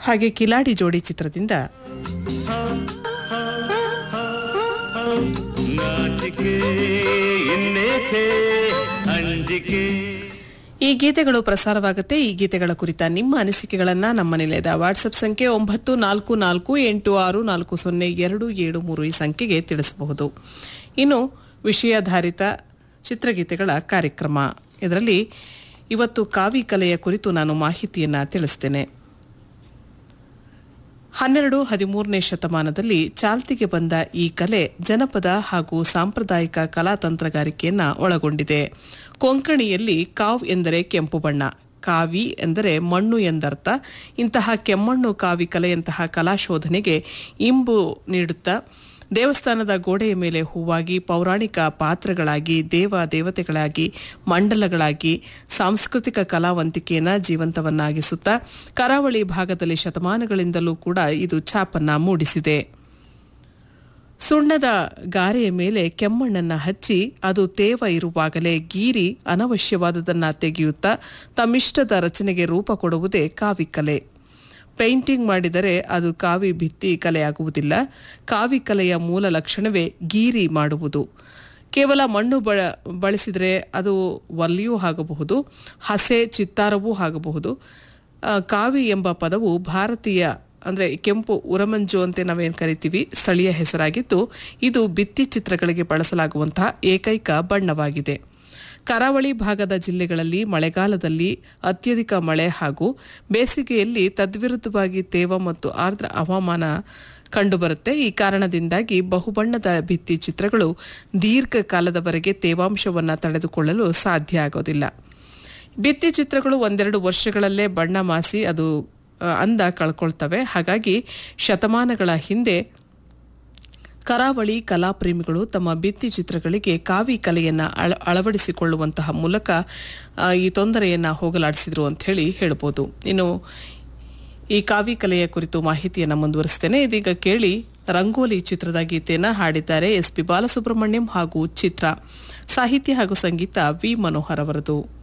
ಹಾಗೆ ಕಿಲಾಡಿ ಜೋಡಿ ಚಿತ್ರದಿಂದ ನಾಚಿಕೆ ಇನ್ನೇಕೆ ಅಂಜಿಕೆ ಈ ಗೀತೆಗಳು ಪ್ರಸಾರವಾಗುತ್ತೆ ಈ ಗೀತೆಗಳ ಕುರಿತ ನಿಮ್ಮ ಅನಿಸಿಕೆಗಳನ್ನ ನಮ್ಮ ನಿಲಯದ ವಾಟ್ಸ್ಆಪ್ ಸಂಖ್ಯೆ ಒಂಬತ್ತು ನಾಲ್ಕು ನಾಲ್ಕು ಎಂಟು ಆರು ನಾಲ್ಕು ಸೊನ್ನೆ ಎರಡು ಏಳು ಮೂರು ಈ ಸಂಖ್ಯೆಗೆ ತಿಳಿಸಬಹುದು ಇನ್ನು ವಿಷಯಾಧಾರಿತ ಚಿತ್ರಗೀತೆಗಳ ಕಾರ್ಯಕ್ರಮ ಇದರಲ್ಲಿ ಇವತ್ತು ಕಾವಿ ಕಲೆಯ ಕುರಿತು ನಾನು ಮಾಹಿತಿಯನ್ನ ತಿಳಿಸ್ತೇನೆ ಹನ್ನೆರಡು ಹದಿಮೂರನೇ ಶತಮಾನದಲ್ಲಿ ಚಾಲ್ತಿಗೆ ಬಂದ ಈ ಕಲೆ ಜನಪದ ಹಾಗೂ ಸಾಂಪ್ರದಾಯಿಕ ಕಲಾ ತಂತ್ರಗಾರಿಕೆಯನ್ನ ಒಳಗೊಂಡಿದೆ ಕೊಂಕಣಿಯಲ್ಲಿ ಕಾವ್ ಎಂದರೆ ಕೆಂಪು ಬಣ್ಣ ಕಾವಿ ಎಂದರೆ ಮಣ್ಣು ಎಂದರ್ಥ ಇಂತಹ ಕೆಮ್ಮಣ್ಣು ಕಾವಿ ಕಲೆಯಂತಹ ಕಲಾಶೋಧನೆಗೆ ಇಂಬು ನೀಡುತ್ತಾ ದೇವಸ್ಥಾನದ ಗೋಡೆಯ ಮೇಲೆ ಹೂವಾಗಿ ಪೌರಾಣಿಕ ಪಾತ್ರಗಳಾಗಿ ದೇವ ದೇವತೆಗಳಾಗಿ ಮಂಡಲಗಳಾಗಿ ಸಾಂಸ್ಕೃತಿಕ ಕಲಾವಂತಿಕೆಯನ್ನು ಜೀವಂತವನ್ನಾಗಿಸುತ್ತಾ ಕರಾವಳಿ ಭಾಗದಲ್ಲಿ ಶತಮಾನಗಳಿಂದಲೂ ಕೂಡ ಇದು ಛಾಪನ್ನ ಮೂಡಿಸಿದೆ ಸುಣ್ಣದ ಗಾರೆಯ ಮೇಲೆ ಕೆಮ್ಮಣ್ಣನ್ನ ಹಚ್ಚಿ ಅದು ತೇವ ಇರುವಾಗಲೇ ಗೀರಿ ಅನವಶ್ಯವಾದದನ್ನ ತೆಗೆಯುತ್ತಾ ತಮ್ಮಿಷ್ಟದ ರಚನೆಗೆ ರೂಪ ಕೊಡುವುದೇ ಕಾವಿಕಲೆ ಪೇಂಟಿಂಗ್ ಮಾಡಿದರೆ ಅದು ಕಾವಿ ಭಿತ್ತಿ ಕಲೆಯಾಗುವುದಿಲ್ಲ ಕಾವಿ ಕಲೆಯ ಮೂಲ ಲಕ್ಷಣವೇ ಗೀರಿ ಮಾಡುವುದು ಕೇವಲ ಮಣ್ಣು ಬಳ ಬಳಸಿದರೆ ಅದು ಒಲ್ಲಿಯೂ ಆಗಬಹುದು ಹಸೆ ಚಿತ್ತಾರವೂ ಆಗಬಹುದು ಆ, ಕಾವಿ ಎಂಬ ಪದವು ಭಾರತೀಯ ಅಂದರೆ ಕೆಂಪು ಉರಮಂಜು ಅಂತ ನಾವೇನು ಕರಿತೀವಿ ಸ್ಥಳೀಯ ಹೆಸರಾಗಿದ್ದು ಇದು ಭಿತ್ತಿ ಚಿತ್ರಗಳಿಗೆ ಬಳಸಲಾಗುವಂತಹ ಏಕೈಕ ಬಣ್ಣವಾಗಿದೆ ಕರಾವಳಿ ಭಾಗದ ಜಿಲ್ಲೆಗಳಲ್ಲಿ ಮಳೆಗಾಲದಲ್ಲಿ ಅತ್ಯಧಿಕ ಮಳೆ ಹಾಗೂ ಬೇಸಿಗೆಯಲ್ಲಿ ತದ್ವಿರುದ್ಧವಾಗಿ ತೇವ ಮತ್ತು ಆರ್ದ್ರ ಹವಾಮಾನ ಕಂಡುಬರುತ್ತೆ ಈ ಕಾರಣದಿಂದಾಗಿ ಬಹುಬಣ್ಣದ ಭಿತ್ತಿ ಚಿತ್ರಗಳು ದೀರ್ಘಕಾಲದವರೆಗೆ ತೇವಾಂಶವನ್ನು ತಡೆದುಕೊಳ್ಳಲು ಸಾಧ್ಯ ಆಗೋದಿಲ್ಲ ಭಿತ್ತಿ ಚಿತ್ರಗಳು ಒಂದೆರಡು ವರ್ಷಗಳಲ್ಲೇ ಬಣ್ಣ ಮಾಸಿ ಅದು ಆ, ಅಂದ ಕಳ್ಕೊಳ್ತವೆ ಹಾಗಾಗಿ ಶತಮಾನಗಳ ಹಿಂದೆ ಕರಾವಳಿ ಕಲಾಪ್ರೇಮಿಗಳು ತಮ್ಮ ಭಿತ್ತಿ ಚಿತ್ರಗಳಿಗೆ ಕಾವಿ ಕಲೆಯನ್ನು ಅಳ ಅಳವಡಿಸಿಕೊಳ್ಳುವಂತಹ ಮೂಲಕ ಆ, ಈ ತೊಂದರೆಯನ್ನು ಹೋಗಲಾಡಿಸಿದ್ರು ಅಂತ ಹೇಳಿ ಹೇಳ್ಬೋದು ಇನ್ನು ಈ ಕಾವಿ ಕಲೆಯ ಕುರಿತು ಮಾಹಿತಿಯನ್ನು ಮುಂದುವರಿಸ್ತೇನೆ ಇದೀಗ ಕೇಳಿ ರಂಗೋಲಿ ಚಿತ್ರದ ಗೀತೆಯನ್ನು ಹಾಡಿದ್ದಾರೆ ಎಸ್ ಪಿ ಬಾಲಸುಬ್ರಹ್ಮಣ್ಯಂ ಹಾಗೂ ಚಿತ್ರ ಸಾಹಿತ್ಯ ಹಾಗೂ ಸಂಗೀತ ವಿ ಮನೋಹರ್ ಅವರದು